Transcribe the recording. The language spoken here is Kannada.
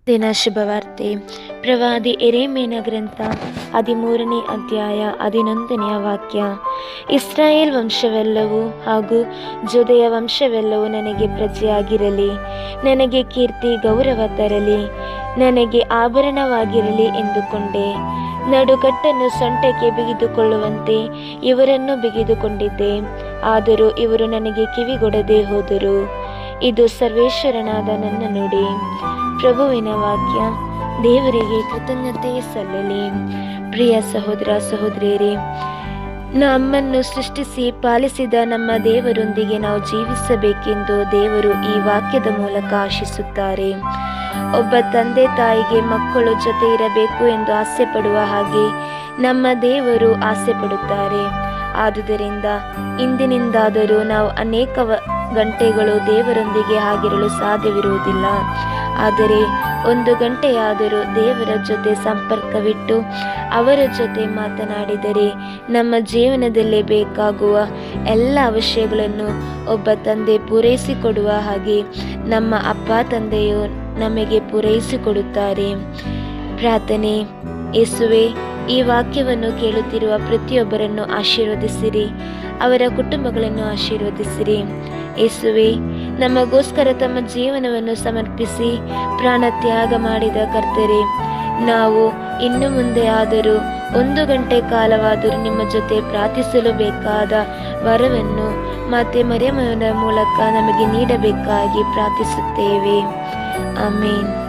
ದಿನ ಶುಭವಾರ್ತೆ ಪ್ರವಾದಿ ಎರೇಮೇನ ಗ್ರಂಥ ಹದಿಮೂರನೇ ಅಧ್ಯಾಯ ಹದಿನೊಂದನೆಯ ವಾಕ್ಯ ಇಸ್ರಾಯೇಲ್ ವಂಶವೆಲ್ಲವೂ ಹಾಗೂ ಜುದೆಯ ವಂಶವೆಲ್ಲವೂ ನನಗೆ ಪ್ರಜೆಯಾಗಿರಲಿ ನನಗೆ ಕೀರ್ತಿ ಗೌರವ ತರಲಿ ನನಗೆ ಆಭರಣವಾಗಿರಲಿ ಎಂದುಕೊಂಡೆ ನಡುಗಟ್ಟನ್ನು ಸೊಂಟಕ್ಕೆ ಬಿಗಿದುಕೊಳ್ಳುವಂತೆ ಇವರನ್ನು ಬಿಗಿದುಕೊಂಡಿದ್ದೆ ಆದರೂ ಇವರು ನನಗೆ ಕಿವಿಗೊಡದೆ ಹೋದರು ಇದು ಸರ್ವೇಶ್ವರನಾದ ನನ್ನ ನುಡಿ ಪ್ರಭುವಿನ ವಾಕ್ಯ ದೇವರಿಗೆ ಕೃತಜ್ಞತೆ ಸಲ್ಲಲಿ ಪ್ರಿಯ ಸಹೋದರ ಸಹೋದರಿಯರೇ ನಮ್ಮನ್ನು ಸೃಷ್ಟಿಸಿ ಪಾಲಿಸಿದ ನಮ್ಮ ದೇವರೊಂದಿಗೆ ನಾವು ಜೀವಿಸಬೇಕೆಂದು ದೇವರು ಈ ವಾಕ್ಯದ ಮೂಲಕ ಆಶಿಸುತ್ತಾರೆ ಒಬ್ಬ ತಂದೆ ತಾಯಿಗೆ ಮಕ್ಕಳು ಜೊತೆ ಇರಬೇಕು ಎಂದು ಆಸೆ ಪಡುವ ಹಾಗೆ ನಮ್ಮ ದೇವರು ಆಸೆ ಪಡುತ್ತಾರೆ ಆದುದರಿಂದ ಇಂದಿನಿಂದಾದರೂ ನಾವು ಅನೇಕ ವ- ಗಂಟೆಗಳು ದೇವರೊಂದಿಗೆ ಆಗಿರಲು ಸಾಧ್ಯವಿರುವುದಿಲ್ಲ ಆದರೆ ಒಂದು ಗಂಟೆಯಾದರೂ ದೇವರ ಜೊತೆ ಸಂಪರ್ಕವಿಟ್ಟು ಅವರ ಜೊತೆ ಮಾತನಾಡಿದರೆ ನಮ್ಮ ಜೀವನದಲ್ಲಿ ಬೇಕಾಗುವ ಎಲ್ಲ ಅವಶ್ಯಗಳನ್ನು ಒಬ್ಬ ತಂದೆ ಪೂರೈಸಿಕೊಡುವ ಹಾಗೆ ನಮ್ಮ ಅಪ್ಪ ತಂದೆಯು ನಮಗೆ ಪೂರೈಸಿಕೊಡುತ್ತಾರೆ ಪ್ರಾರ್ಥನೆ ಯೇಸುವೆ ಈ ವಾಕ್ಯವನ್ನು ಕೇಳುತ್ತಿರುವ ಪ್ರತಿಯೊಬ್ಬರನ್ನು ಆಶೀರ್ವದಿಸಿರಿ ಅವರ ಕುಟುಂಬಗಳನ್ನು ಆಶೀರ್ವದಿಸಿರಿ ಯೇಸುವೆ ನಮಗೋಸ್ಕರ ತಮ್ಮ ಜೀವನವನ್ನು ಸಮರ್ಪಿಸಿ ಪ್ರಾಣ ತ್ಯಾಗ ಮಾಡಿದ ಕರ್ತರೆ ನಾವು ಇನ್ನು ಮುಂದೆ ಆದರೂ ಒಂದು ಗಂಟೆ ಕಾಲವಾದರೂ ನಿಮ್ಮ ಜೊತೆ ಪ್ರಾರ್ಥಿಸಲು ಬೇಕಾದ ವರವನ್ನು ಮತ್ತೆ ಮರೆಮನ ಮೂಲಕ ನಮಗೆ ನೀಡಬೇಕಾಗಿ ಪ್ರಾರ್ಥಿಸುತ್ತೇವೆ ಆಮೇನ್